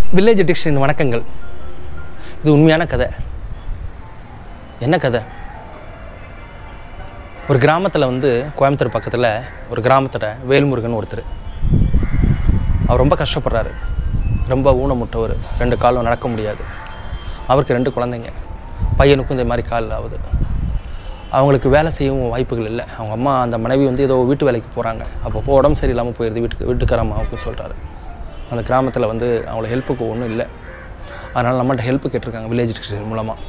village edition வணக்கங்கள் இது உண்மையான கதை என்ன கதை ஒரு கிராமத்தில் வந்து கோயம்புத்தூர் பக்கத்தில் ஒரு கிராமத்தில் வேல்முருகன் ஒருத்தர் அவர் ரொம்ப கஷ்டப்படுறாரு ரொம்ப ஊனமுட்டவர் ரெண்டு காலும் நடக்க முடியாது அவருக்கு ரெண்டு குழந்தைங்க பையனுக்கும் இந்த மாதிரி கால் ஆகுது அவங்களுக்கு வேலை செய்யவும் வாய்ப்புகள் இல்லை அவங்க அம்மா அந்த மனைவி வந்து ஏதோ வீட்டு வேலைக்கு போகிறாங்க அப்பப்போ உடம்பு சரியில்லாமல் போயிடுது வீட்டுக்கு வீட்டுக்கார அம்மாவுக்கு சொல்கிறாரு அந்த கிராமத்தில் வந்து அவங்கள ஹெல்ப்புக்கு ஒன்றும் இல்லை அதனால் நம்மள்ட்ட ஹெல்ப் கேட்டிருக்காங்க வில்லேஜ் டிஸ்ட்ரிக்ட் மூலமாக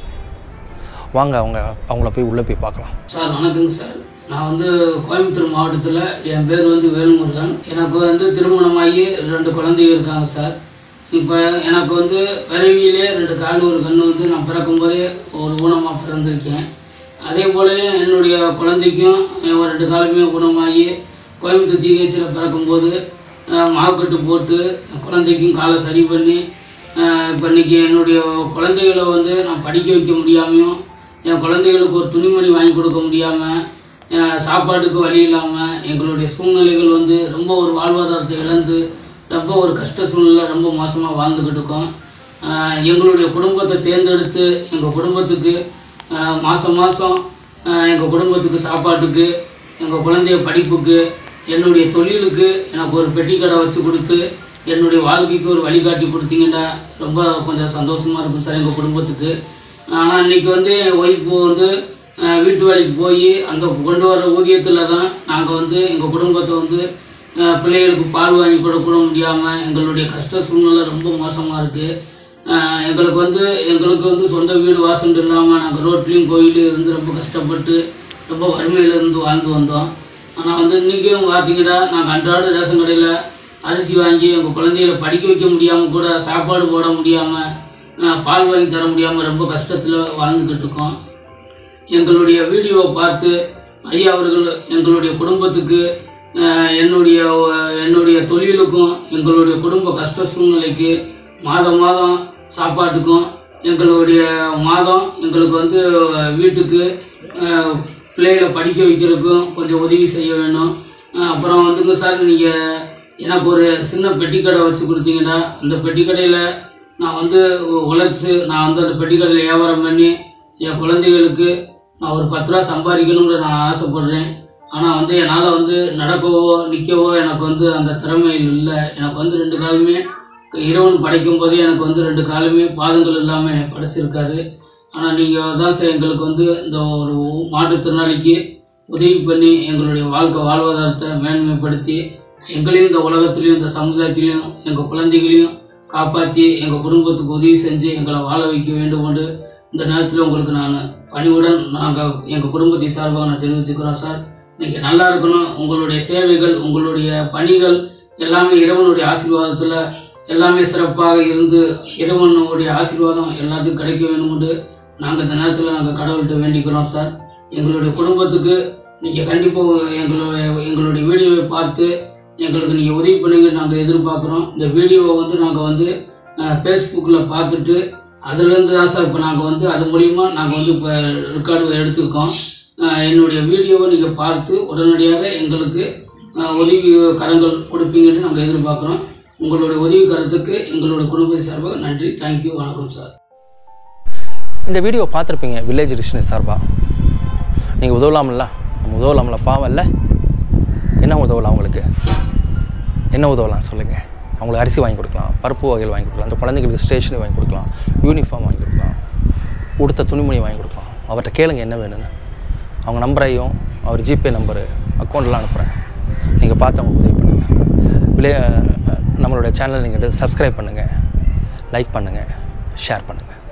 வாங்க அவங்க அவங்கள போய் உள்ளே போய் பார்க்கலாம் சார் வணக்கங்க சார் நான் வந்து கோயம்புத்தூர் மாவட்டத்தில் என் பேர் வந்து வேல்முருகன் எனக்கு வந்து திருமணமாகி ரெண்டு குழந்தைங்க இருக்காங்க சார் இப்போ எனக்கு வந்து பிறவியிலே ரெண்டு கால் ஒரு கண்ணு வந்து நான் பிறக்கும்போதே ஒரு ஊனமாக பிறந்திருக்கேன் அதே போல என்னுடைய குழந்தைக்கும் என் ரெண்டு காலுமே குணமாகி கோயம்புத்தூர் ஜிஹெச்சில் பிறக்கும்போது அஹ், மாவுக்கட்டு போட்டு குழந்தைக்கும் காலை சரி பண்ணி அஹ், இப்போ இன்னைக்கு என்னுடைய குழந்தைகளை வந்து நான் படிக்க வைக்க முடியாமையும் என் குழந்தைகளுக்கு ஒரு துணிமணி வாங்கி கொடுக்க முடியாமல் சாப்பாட்டுக்கு வழி இல்லாமல் எங்களுடைய சூழ்நிலைகள் வந்து ரொம்ப ஒரு வாழ்வாதாரத்தை இழந்து ரொம்ப ஒரு கஷ்ட சூழ்நிலை ரொம்ப மோசமாக வாழ்ந்துக்கிட்டு இருக்கோம் அஹ், எங்களுடைய குடும்பத்தை தேர்ந்தெடுத்து எங்கள் குடும்பத்துக்கு அஹ், மாதம் மாதம் எங்கள் குடும்பத்துக்கு சாப்பாட்டுக்கு எங்கள் குழந்தைய படிப்புக்கு என்னுடைய தொழிலுக்கு எனக்கு ஒரு பெட்டி கடை வச்சு கொடுத்து என்னுடைய வாழ்க்கைக்கு ஒரு வழிகாட்டி கொடுத்தீங்கன்னா ரொம்ப கொஞ்சம் சந்தோஷமாக இருக்கும் சார் எங்கள் குடும்பத்துக்கு ஆனால் இன்னைக்கு வந்து என் ஒய்ஃபு வந்து அஹ், வீட்டு வேலைக்கு போய் அந்த கொண்டு வர ஊதியத்தில் தான் நாங்கள் வந்து எங்கள் குடும்பத்தை வந்து அஹ், பிள்ளைகளுக்கு பால் வாங்கி கொடுக்க முடியாமல் எங்களுடைய கஷ்ட சூழ்நிலை ரொம்ப மோசமாக இருக்குது எங்களுக்கு வந்து எங்களுக்கு வந்து சொந்த வீடு வாசல் இல்லாமல் நாங்கள் ரோட்லேயும் கோயிலையும் இருந்து ரொம்ப கஷ்டப்பட்டு ரொம்ப வறுமையில இருந்து வாழ்ந்து வந்தோம் ஆனால் வந்து இன்றைக்கும் பார்த்தீங்கன்னா நாங்கள் அன்றாட ரேஷன் கடையில் அரிசி வாங்கி எங்கள் குழந்தைகளை படிக்க வைக்க முடியாமல் கூட சாப்பாடு போட முடியாமல் பால் வாங்கி தர முடியாமல் ரொம்ப கஷ்டத்தில் வாழ்ந்துக்கிட்டு இருக்கோம் எங்களுடைய வீடியோவை பார்த்து ஐயா அவர்கள் எங்களுடைய குடும்பத்துக்கு அஹ், என்னுடைய அஹ், என்னுடைய தொழிலுக்கும் எங்களுடைய குடும்ப கஷ்ட சூழ்நிலைக்கு மாதம் மாதம் சாப்பாட்டுக்கும் எங்களுடைய மாதம் எங்களுக்கு வந்து அஹ், வீட்டுக்கு அஹ், பிள்ளைகளை படிக்க வைக்கிறதுக்கும் கொஞ்சம் உதவி செய்ய வேணும் அஹ், அப்புறம் வந்துங்க சார் நீங்கள் எனக்கு ஒரு சின்ன பெட்டி கடை வச்சு கொடுத்தீங்கன்னா அந்த பெட்டி கடையில் நான் வந்து உழைச்சி நான் வந்து அந்த பெட்டி கடையில் வியாபாரம் பண்ணி என் குழந்தைகளுக்கு நான் ஒரு பத்து ரூபா சம்பாதிக்கணும்னு நான் ஆசைப்படுறேன் ஆனால் வந்து என்னால் வந்து நடக்கவோ நிற்கவோ எனக்கு வந்து அந்த திறமை இல்லை எனக்கு வந்து ரெண்டு காலுமே இறைவன் படைக்கும் போதே எனக்கு வந்து ரெண்டு காலுமே பாதங்கள் இல்லாமல் என்னை படைச்சிருக்காரு ஆனால் நீங்கள் தான் சார் எங்களுக்கு வந்து இந்த ஒரு மாற்றுத்திறனாளிக்கு உதவி பண்ணி எங்களுடைய வாழ்க்கை வாழ்வாதாரத்தை மேன்மைப்படுத்தி எங்களையும் இந்த உலகத்துலேயும் இந்த சமுதாயத்திலையும் எங்கள் குழந்தைகளையும் காப்பாற்றி எங்கள் குடும்பத்துக்கு உதவி செஞ்சு எங்களை வாழ வைக்க வேண்டும் என்று இந்த நேரத்தில் உங்களுக்கு நான் பணிவுடன் நாங்கள் எங்கள் குடும்பத்தை சார்பாக நான் தெரிவிச்சுக்கிறோம் சார் நீங்கள் நல்லா இருக்கணும் உங்களுடைய சேவைகள் உங்களுடைய பணிகள் எல்லாமே இறைவனுடைய ஆசீர்வாதத்தில் எல்லாமே சிறப்பாக இருந்து இறைவனுடைய ஆசீர்வாதம் எல்லாத்துக்கும் கிடைக்க வேண்டும் என்று நாங்கள் இந்த நேரத்தில் நாங்கள் கடவுள்கிட்ட வேண்டிக்கிறோம் சார் எங்களுடைய குடும்பத்துக்கு நீங்கள் கண்டிப்பாக எங்களுடைய எங்களுடைய வீடியோவை பார்த்து எங்களுக்கு நீங்கள் உதவி பண்ணுங்க நாங்கள் எதிர்பார்க்குறோம் இந்த வீடியோவை வந்து நாங்கள் வந்து ஃபேஸ்புக்கில் பார்த்துட்டு அதுலேருந்து தான் சார் இப்போ நாங்கள் வந்து அது மூலிமா நாங்கள் வந்து இப்போ ரெக்கார்டு எடுத்திருக்கோம் அஹ் என்னுடைய வீடியோவை நீங்கள் பார்த்து உடனடியாக எங்களுக்கு அஹ், உதவி கரங்கள் கொடுப்பீங்கன்னு நாங்கள் எதிர்பார்க்குறோம் உங்களுடைய உதவி கருத்துக்கு எங்களுடைய குடும்பத்தை சார்பாக நன்றி தேங்க்யூ வணக்கம் சார் இந்த வீடியோ பார்த்துருப்பீங்க வில்லேஜ் டிஸ்ட்ரிக்ட் சார்பாக நீங்கள் உதவலாம்ல நம்ம உதவலாம்ல பாவம் இல்லை என்ன உதவலாம் அவங்களுக்கு என்ன உதவலாம் சொல்லுங்கள் அவங்களுக்கு அரிசி வாங்கி கொடுக்கலாம் பருப்பு வகைகள் வாங்கி கொடுக்கலாம் அந்த குழந்தைங்களுக்கு ஸ்டேஷனரி வாங்கி கொடுக்கலாம் யூனிஃபார்ம் வாங்கி கொடுக்கலாம் உடுத்த துணிமணி வாங்கி கொடுக்கலாம் அவர்கிட்ட கேளுங்க என்ன வேணும்னு அவங்க நம்பரையும் அவர் ஜிபே நம்பரு அக்கௌண்ட்லாம் அனுப்புகிறேன் நீங்கள் பார்த்து அவங்க உதவி பண்ணுங்கள் விலே நம்மளோட சேனலை நீங்கள் சப்ஸ்கிரைப் பண்ணுங்கள் லைக் பண்ணுங்கள் ஷேர் பண்ணுங்கள்